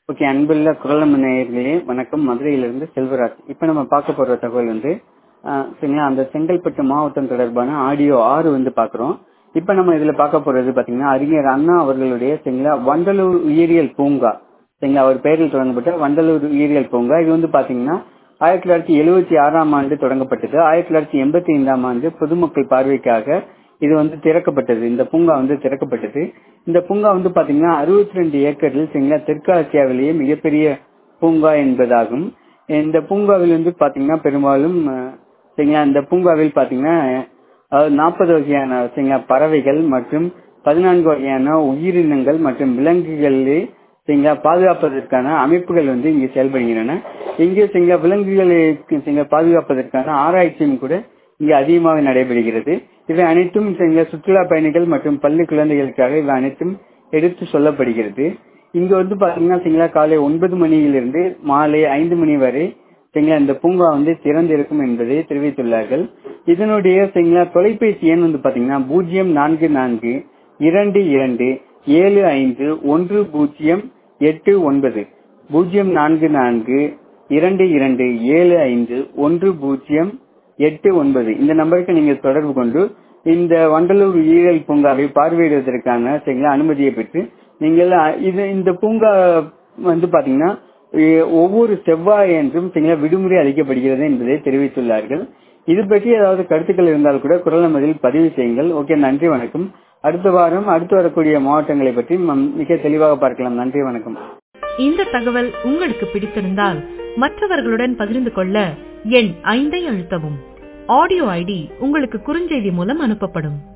okay அன்புள்ள குரலம் நேயர்களே வணக்கம் மதுரையிலிருந்து செல்வராஜ் இப்போ நம்ம பார்க்க போற தகவல் வந்து ஆஹ், சரிங்களா அந்த செங்கல்பட்டு மாவட்டம் தொடர்பான ஆடியோ ஆறு வந்து பார்க்குறோம் இப்போ நம்ம இதுல பார்க்க போறது பாத்தீங்கன்னா அறிஞர் அண்ணா அவர்களுடைய சரிங்களா வண்டலூர் உயிரியல் பூங்கா சரிங்களா அவர் பெயரில் தொடங்கப்பட்ட வண்டலூர் உயிரியல் பூங்கா இது வந்து பாத்தீங்கன்னா ஆயிரத்தி தொள்ளாயிரத்தி எழுபத்தி ஆறாம் ஆண்டு தொடங்கப்பட்டது ஆயிரத்தி தொள்ளாயிரத்தி எண்பத்தி ஐந்தாம் ஆண்டு பொதுமக்கள் பார்வைக்காக இது வந்து திறக்கப்பட்டது இந்த பூங்கா வந்து திறக்கப்பட்டது இந்த பூங்கா வந்து பாத்தீங்கன்னா அறுபத்தி ரெண்டு ஏக்கரில் சரிங்களா தெற்கு ஆசியாவிலேயே மிகப்பெரிய பூங்கா என்பதாகும் இந்த பூங்காவில் வந்து பாத்தீங்கன்னா பெரும்பாலும் அஹ், சரிங்களா இந்த பூங்காவில் பாத்தீங்கன்னா நாற்பது வகையான சரிங்களா பறவைகள் மற்றும் பதினான்கு வகையான உயிரினங்கள் மற்றும் விலங்குகளிலே சரிங்களா பாதுகாப்பதற்கான அமைப்புகள் வந்து இங்கு செயல்படுகின்றன இங்கே சரிங்களா விலங்குகளுக்கு சரிங்களா பாதுகாப்பதற்கான ஆராய்ச்சியும் கூட இங்கு அதிகமாக நடைபெறுகிறது இவை அனைத்தும் சரிங்களா சுற்றுலா பயணிகள் மற்றும் பள்ளி குழந்தைகளுக்காக இவை அனைத்தும் எடுத்து சொல்லப்படுகிறது இங்க வந்து பாத்தீங்கன்னா சரிங்களா காலை ஒன்பது மணியிலிருந்து மாலை ஐந்து மணி வரை சரிங்களா இந்த பூங்கா வந்து திறந்திருக்கும் என்பதை தெரிவித்துள்ளார்கள் இதனுடைய சரிங்களா தொலைபேசி எண் வந்து பாத்தீங்கன்னா பூஜ்ஜியம் நான்கு நான்கு இரண்டு இரண்டு ஏழு ஐந்து ஒன்று பூஜ்ஜியம் எட்டு ஒன்பது பூஜ்ஜியம் நான்கு நான்கு இரண்டு இரண்டு ஏழு ஐந்து ஒன்று பூஜ்ஜியம் எட்டு ஒன்பது இந்த நம்பருக்கு நீங்க தொடர்பு கொண்டு இந்த வண்டலூர் உயிரியல் பூங்காவை பார்வையிடுவதற்கான சரிங்களா அனுமதியை பெற்று நீங்கள் அ, இது இந்த பூங்கா வந்து பாத்தீங்கன்னா எ, ஒவ்வொரு செவ்வாய் என்றும் சரிங்களா விடுமுறை அளிக்கப்படுகிறது என்பதை தெரிவித்துள்ளார்கள் இது பற்றி ஏதாவது கருத்துக்கள் இருந்தால் கூட குரல் நமதில் பதிவு செய்யுங்கள் ஓகே நன்றி வணக்கம் அடுத்த வாரம் அடுத்து வரக்கூடிய மாவட்டங்களை பற்றி ம- மிக தெளிவாக பார்க்கலாம் நன்றி வணக்கம் இந்த தகவல் உங்களுக்கு பிடித்திருந்தால் மற்றவர்களுடன் பகிர்ந்து கொள்ள எண் ஐந்தை அழுத்தவும் ஆடியோ ஐடி உங்களுக்கு குறுஞ்செய்தி மூலம் அனுப்பப்படும்